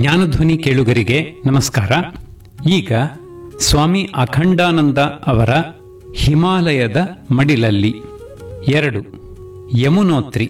ಜ್ಞಾನಧ್ವನಿ ಕೇಳುಗರಿಗೆ ನಮಸ್ಕಾರ ಈಗ ಸ್ವಾಮಿ ಅಖಂಡಾನಂದ ಅವರ ಹಿಮಾಲಯದ ಮಡಿಲಲ್ಲಿ ಎರಡು ಯಮುನೋತ್ರಿ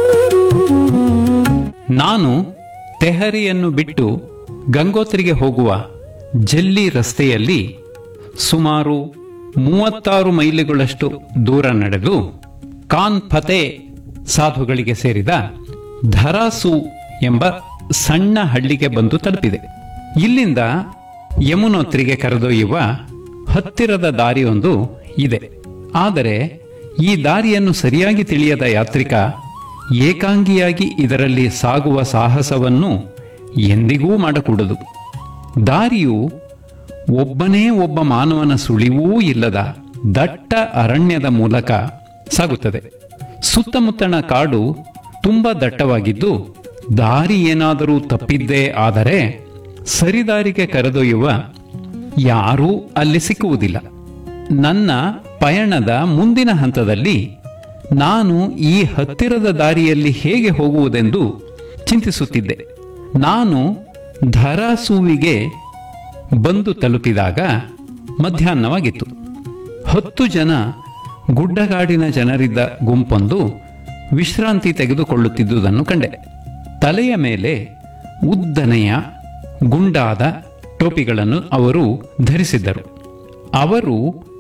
ನಾನು ತೆಹರಿಯನ್ನು ಬಿಟ್ಟು ಗಂಗೋತ್ರಿಗೆ ಹೋಗುವ ಜಲ್ಲಿ ರಸ್ತೆಯಲ್ಲಿ ಸುಮಾರು ಮೂವತ್ತಾರು ಮೈಲಿಗಳಷ್ಟು ದೂರ ನಡೆದು ಕಾನ್ ಫತೆ ಸಾಧುಗಳಿಗೆ ಸೇರಿದ ಧರಾಸು ಎಂಬ ಸಣ್ಣ ಹಳ್ಳಿಗೆ ಬಂದು ತಲುಪಿದೆ ಇಲ್ಲಿಂದ ಯಮುನೋತ್ರಿಗೆ ಕರೆದೊಯ್ಯುವ ಹತ್ತಿರದ ದಾರಿಯೊಂದು ಇದೆ ಆದರೆ ಈ ದಾರಿಯನ್ನು ಸರಿಯಾಗಿ ತಿಳಿಯದ ಯಾತ್ರಿಕ ಏಕಾಂಗಿಯಾಗಿ ಇದರಲ್ಲಿ ಸಾಗುವ ಸಾಹಸವನ್ನು ಎಂದಿಗೂ ಮಾಡಕೂಡದು ದಾರಿಯು ಒಬ್ಬನೇ ಒಬ್ಬ ಮಾನವನ ಸುಳಿವೂ ಇಲ್ಲದ ದಟ್ಟ ಅರಣ್ಯದ ಮೂಲಕ ಸಾಗುತ್ತದೆ ಸುತ್ತಮುತ್ತಣ ಕಾಡು ತುಂಬಾ ದಟ್ಟವಾಗಿದ್ದು ದಾರಿ ಏನಾದರೂ ತಪ್ಪಿದ್ದೇ ಆದರೆ ಸರಿದಾರಿಗೆ ಕರೆದೊಯ್ಯುವ ಯಾರೂ ಅಲ್ಲಿ ಸಿಕ್ಕುವುದಿಲ್ಲ ನನ್ನ ಪಯಣದ ಮುಂದಿನ ಹಂತದಲ್ಲಿ ನಾನು ಈ ಹತ್ತಿರದ ದಾರಿಯಲ್ಲಿ ಹೇಗೆ ಹೋಗುವುದೆಂದು ಚಿಂತಿಸುತ್ತಿದ್ದೆ ನಾನು ಧರಾಸುವಿಗೆ ಬಂದು ತಲುಪಿದಾಗ ಮಧ್ಯಾಹ್ನವಾಗಿತ್ತು ಹತ್ತು ಜನ ಗುಡ್ಡಗಾಡಿನ ಜನರಿದ್ದ ಗುಂಪೊಂದು ವಿಶ್ರಾಂತಿ ತೆಗೆದುಕೊಳ್ಳುತ್ತಿದ್ದುದನ್ನು ಕಂಡೆ ತಲೆಯ ಮೇಲೆ ಉದ್ದನೆಯ ಗುಂಡಾದ ಟೋಪಿಗಳನ್ನು ಅವರು ಧರಿಸಿದ್ದರು ಅವರು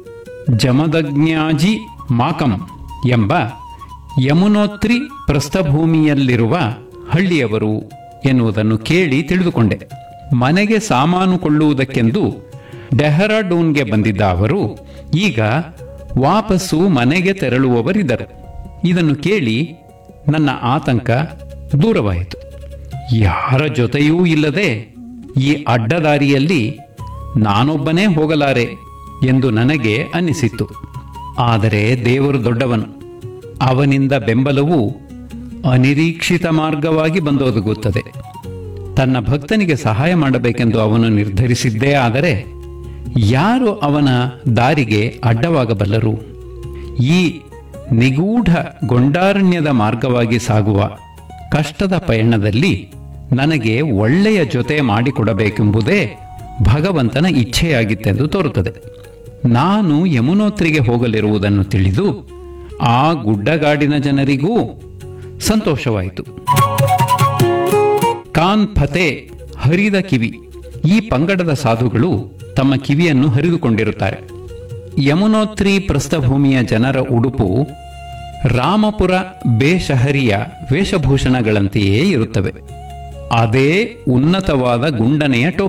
ಜಮದಗ್ನ್ಯಾಜಿ ಮಾಕಂ ಎಂಬ ಯಮುನೋತ್ರಿ ಪ್ರಸ್ಥಭೂಮಿಯಲ್ಲಿರುವ ಹಳ್ಳಿಯವರು ಎನ್ನುವುದನ್ನು ಕೇಳಿ ತಿಳಿದುಕೊಂಡೆ ಮನೆಗೆ ಸಾಮಾನು ಕೊಳ್ಳುವುದಕ್ಕೆಂದು ಡೆಹರಾಡೂನ್ಗೆ ಬಂದಿದ್ದ ಅವರು ಈಗ ವಾಪಸ್ಸು ಮನೆಗೆ ತೆರಳುವವರಿದ್ದರು ಇದನ್ನು ಕೇಳಿ ನನ್ನ ಆತಂಕ ದೂರವಾಯಿತು ಯಾರ ಜೊತೆಯೂ ಇಲ್ಲದೆ ಈ ಅಡ್ಡದಾರಿಯಲ್ಲಿ ನಾನೊಬ್ಬನೇ ಹೋಗಲಾರೆ ಎಂದು ನನಗೆ ಅನ್ನಿಸಿತ್ತು ಆದರೆ ದೇವರು ದೊಡ್ಡವನು ಅವನಿಂದ ಬೆಂಬಲವು ಅನಿರೀಕ್ಷಿತ ಮಾರ್ಗವಾಗಿ ಬಂದೊದಗುತ್ತದೆ ತನ್ನ ಭಕ್ತನಿಗೆ ಸಹಾಯ ಮಾಡಬೇಕೆಂದು ಅವನು ನಿರ್ಧರಿಸಿದ್ದೇ ಆದರೆ ಯಾರು ಅವನ ದಾರಿಗೆ ಅಡ್ಡವಾಗಬಲ್ಲರು ಈ ನಿಗೂಢ ಗೊಂಡಾರಣ್ಯದ ಮಾರ್ಗವಾಗಿ ಸಾಗುವ ಕಷ್ಟದ ಪಯಣದಲ್ಲಿ ನನಗೆ ಒಳ್ಳೆಯ ಜೊತೆ ಮಾಡಿಕೊಡಬೇಕೆಂಬುದೇ ಭಗವಂತನ ಇಚ್ಛೆಯಾಗಿತ್ತೆಂದು ತೋರುತ್ತದೆ ನಾನು ಯಮುನೋತ್ರಿಗೆ ಹೋಗಲಿರುವುದನ್ನು ತಿಳಿದು ಆ ಗುಡ್ಡಗಾಡಿನ ಜನರಿಗೂ ಸಂತೋಷವಾಯಿತು ಕಾನ್ ಫತೆ ಹರಿದ ಕಿವಿ ಈ ಪಂಗಡದ ಸಾಧುಗಳು ತಮ್ಮ ಕಿವಿಯನ್ನು ಹರಿದುಕೊಂಡಿರುತ್ತಾರೆ ಯಮುನೋತ್ರಿ ಪ್ರಸ್ಥಭೂಮಿಯ ಜನರ ಉಡುಪು ರಾಮಪುರ ಬೇಷಹರಿಯ ವೇಷಭೂಷಣಗಳಂತೆಯೇ ಇರುತ್ತವೆ ಅದೇ ಉನ್ನತವಾದ ಗುಂಡನೆಯ ಟೋಪಿ